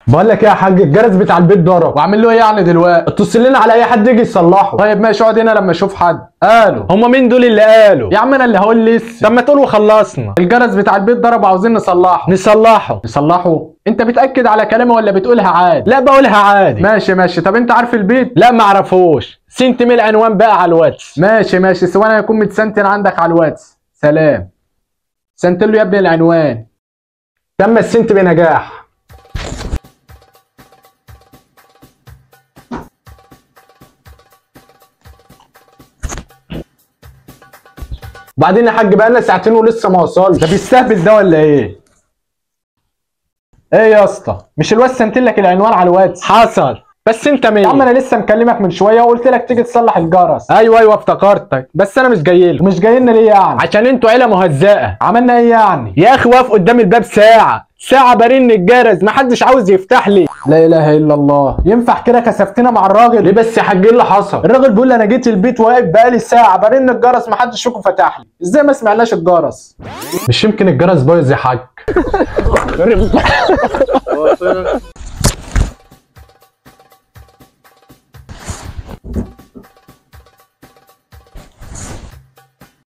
بقول لك ايه يا حاج الجرس بتاع البيت ضرب واعمل له ايه يعني دلوقتي اتصل لنا على اي حد يجي يصلحه طيب ماشي اقعد هنا لما اشوف حد قالوا هما مين دول اللي قالوا يا عم انا اللي هقول لسه طب ما تقول وخلصنا الجرس بتاع البيت ضرب وعاوزين نصلحه نصلحه نصلحه انت بتاكد على كلامي ولا بتقولها عادي لا بقولها عادي ماشي ماشي طب انت عارف البيت لا ما اعرفوش سنت ميل عنوان بقى على الواتس ماشي ماشي سواء انا يكون متسنتن عندك على الواتس سلام سنت له يا ابني العنوان تم السنت بنجاح بعدين يا حاج بقى لنا ساعتين ولسه ما وصلش ده بيستهبل ده ولا ايه ايه يا اسطى مش الواد سنت لك العنوان على الواتس حصل بس انت مين يا عم انا لسه مكلمك من شويه وقلت لك تيجي تصلح الجرس ايوه ايوه افتكرتك بس انا مش جاي لك مش جايين ليه يعني عشان انتوا عيله مهزأه عملنا ايه يعني يا اخي واقف قدام الباب ساعه ساعه برن الجرس محدش عاوز يفتح لي لا اله الا الله ينفع كده كسفتنا مع الراجل ليه بس يا حاج ايه اللي حصل الراجل بيقول لي انا جيت البيت واقف بقالي ساعه برن الجرس محدش فيكم فتح لي ازاي ما سمعناش الجرس مش يمكن الجرس بايظ يا حاج